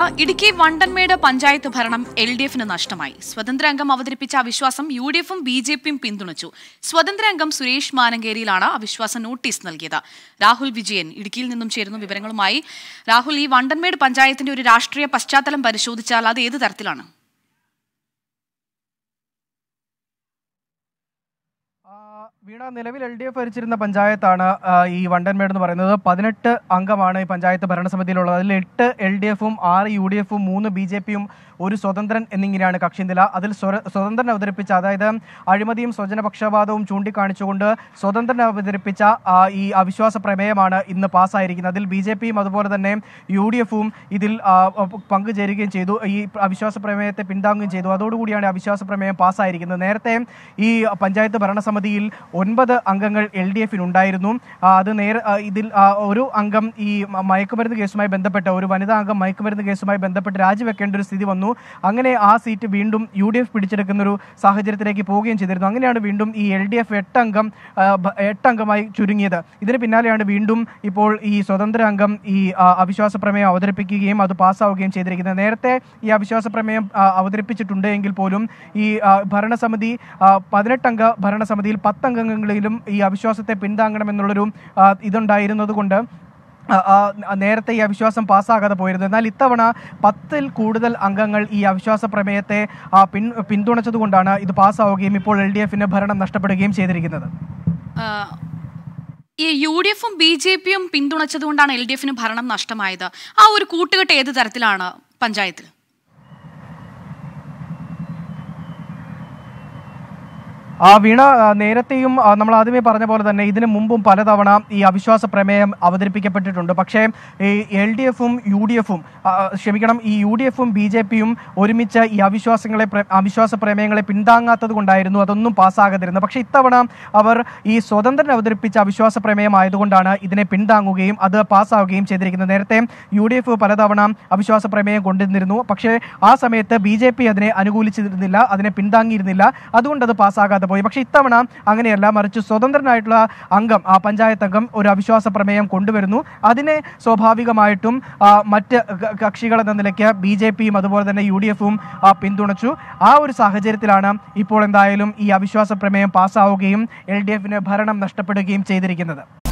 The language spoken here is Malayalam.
ഇടുക്കി വണ്ടൻമേട് പഞ്ചായത്ത് ഭരണം എൽ ഡി എഫിന് നഷ്ടമായി സ്വതന്ത്ര അംഗം അവതരിപ്പിച്ച അവിശ്വാസം യു ഡി എഫും ബി ജെ പിയും പിന്തുണച്ചു സ്വതന്ത്ര അംഗം സുരേഷ് മാനങ്കേരിയിലാണ് അവിശ്വാസ നോട്ടീസ് നൽകിയത് രാഹുൽ വിജയൻ ഇടുക്കിയിൽ നിന്നും ചേരുന്നു വിവരങ്ങളുമായി രാഹുൽ ഈ വണ്ടൻമേട് പഞ്ചായത്തിന്റെ ഒരു രാഷ്ട്രീയ പശ്ചാത്തലം പരിശോധിച്ചാൽ അത് ഏത് തരത്തിലാണ് ആ, വീണ നിലവിൽ എൽ ഡി എഫ് ഭരിച്ചിരുന്ന പഞ്ചായത്താണ് ആ, ഈ വണ്ടൻമേട് എന്ന് പറയുന്നത് പതിനെട്ട് അംഗമാണ് ഈ പഞ്ചായത്ത് ഭരണസമിതിയിലുള്ളത് അതിൽ എട്ട് എൽ ഡി എഫും ആറ് യു ഡി എഫും മൂന്ന് ബി ജെ പിയും ഒരു സ്വതന്ത്രൻ എന്നിങ്ങനെയാണ് കക്ഷിനില അതിൽ സ്വര- സ്വതന്ത്രൻ അവതരിപ്പിച്ച അതായത് അഴിമതിയും സ്വജനപക്ഷപാതവും ചൂണ്ടിക്കാണിച്ചുകൊണ്ട് സ്വതന്ത്രൻ അവതരിപ്പിച്ച ആ, ഈ അവിശ്വാസ പ്രമേയമാണ് ഇന്ന് പാസ്സായിരിക്കുന്നത് അതിൽ ബി ജെ പിയും അതുപോലെ തന്നെ യു ഡി എഫും ഇതിൽ ആ, പങ്കുചേരുകയും ചെയ്തു ഈ അവിശ്വാസ പ്രമേയത്തെ പിന്താങ്ങുകയും ചെയ്തു അതോടുകൂടിയാണ് അവിശ്വാസ പ്രമേയം പാസ്സായിരിക്കുന്നത് നേരത്തെ ഈ പഞ്ചായത്ത് ഭരണസമിതിയിൽ ഒൻപത് അംഗങ്ങൾ എൽ ഡി എഫിനുണ്ടായിരുന്നു ആ, അത് നേരെ ആ, ഇതിൽ ആ, ഒരു അംഗം ഈ മ- മയക്കുമരുന്ന് കേസുമായി ബന്ധപ്പെട്ട ഒരു വനിതാ അംഗം മയക്കുമരുന്ന് കേസുമായി ബന്ധപ്പെട്ട് രാജിവെക്കേണ്ട ഒരു സ്ഥിതി വന്നു അങ്ങനെ ആ സീറ്റ് വീണ്ടും യു ഡി എഫ് പിടിച്ചെടുക്കുന്ന ഒരു സാഹചര്യത്തിലേക്ക് പോവുകയും ചെയ്തിരുന്നു അങ്ങനെയാണ് വീണ്ടും ഈ എൽ ഡി എഫ് എട്ടംഗം ആ, ഭ- എട്ടംഗമായി ചുരുങ്ങിയത് ഇതിന് പിന്നാലെയാണ് വീണ്ടും ഇപ്പോൾ ഈ സ്വതന്ത്ര അംഗം ഈ ആ, അവിശ്വാസ പ്രമേയം അവതരിപ്പിക്കുകയും അത് പാസ്സാവുകയും ചെയ്തിരിക്കുന്നത് നേരത്തെ ഈ അവിശ്വാസ പ്രമേയം ആ, അവതരിപ്പിച്ചിട്ടുണ്ട് എങ്കിൽ പോലും ഈ ആ, ഭരണസമിതി ആ, പതിനെട്ടംഗ ഭരണസമിതിയിൽ പത്തംഗങ്ങളിലും ഈ അവിശ്വാസത്തെ പിന്താങ്ങണമെന്നുള്ളൊരു ആ, ഇതുണ്ടായിരുന്നത് കൊണ്ട് ആ, ആ, നേരത്തെ ഈ അവിശ്വാസം പാസ്സാകാതെ പോയിരുന്നു എന്നാൽ ഇത്തവണ പത്തിൽ കൂടുതൽ അംഗങ്ങൾ ഈ അവിശ്വാസ പ്രമേയത്തെ ആ, പിൻ പിന്തുണച്ചതുകൊണ്ടാണ് ഇത് പാസ്സാവുകയും ഇപ്പോൾ എൽ ഡി എഫിന് ഭരണം നഷ്ടപ്പെടുകയും ചെയ്തിരിക്കുന്നത് ആ, ഈ യു ഡി എഫും ബി ജെ പിയും പിന്തുണച്ചതുകൊണ്ടാണ് എൽ ഡി എഫിന് ഭരണം നഷ്ടമായത് ആ ഒരു കൂട്ടുകെട്ട് ഏത് തരത്തിലാണ് പഞ്ചായത്തിൽ ആ വീണ ആ, നേരത്തെയും ആ, നമ്മൾ ആദ്യമേ പറഞ്ഞ പോലെ തന്നെ ഇതിനു മുമ്പും പലതവണ ഈ അവിശ്വാസ പ്രമേയം അവതരിപ്പിക്കപ്പെട്ടിട്ടുണ്ട് പക്ഷേ ഈ എൽ ഡി എഫും യു ഡി എഫും ക്ഷമിക്കണം ഈ യു ഡി എഫും ബി ജെ പിയും ഒരുമിച്ച് ഈ അവിശ്വാസങ്ങളെ പ്ര- അവിശ്വാസ പ്രമേയങ്ങളെ പിന്താങ്ങാത്തത് കൊണ്ടായിരുന്നു അതൊന്നും പാസ്സാകാതിരുന്നത് പക്ഷേ ഇത്തവണ അവർ ഈ സ്വതന്ത്രൻ അവതരിപ്പിച്ച അവിശ്വാസ പ്രമേയം ആയതുകൊണ്ടാണ് ഇതിനെ പിന്താങ്ങുകയും അത് പാസ്സാവുകയും ചെയ്തിരിക്കുന്നത് നേരത്തെ യു ഡി എഫ് പലതവണ അവിശ്വാസ പ്രമേയം കൊണ്ടുവന്നിരുന്നു പക്ഷേ ആ സമയത്ത് ബി ജെ പി അതിനെ അനുകൂലിച്ചിരുന്നില്ല അതിനെ പിന്താങ്ങിയിരുന്നില്ല അതുകൊണ്ട് അത് പാസ്സാകാതെ പോയി പക്ഷേ ഇത്തവണ അങ്ങനെയല്ല മറിച്ച് സ്വതന്ത്രനായിട്ടുള്ള അംഗം ആ പഞ്ചായത്ത് അംഗം ഒരു അവിശ്വാസ പ്രമേയം കൊണ്ടുവരുന്നു അതിനെ സ്വാഭാവികമായിട്ടും ആ, മറ്റ് ക- കക്ഷികൾ എന്ന നിലയ്ക്ക് ബി ജെ പിയും അതുപോലെ തന്നെ യു ഡി എഫും പിന്തുണച്ചു ആ ഒരു സാഹചര്യത്തിലാണ് ഇപ്പോൾ എന്തായാലും ഈ അവിശ്വാസ പ്രമേയം പാസ്സാവുകയും എൽ ഡി എഫിന് ഭരണം നഷ്ടപ്പെടുകയും ചെയ്തിരിക്കുന്നത്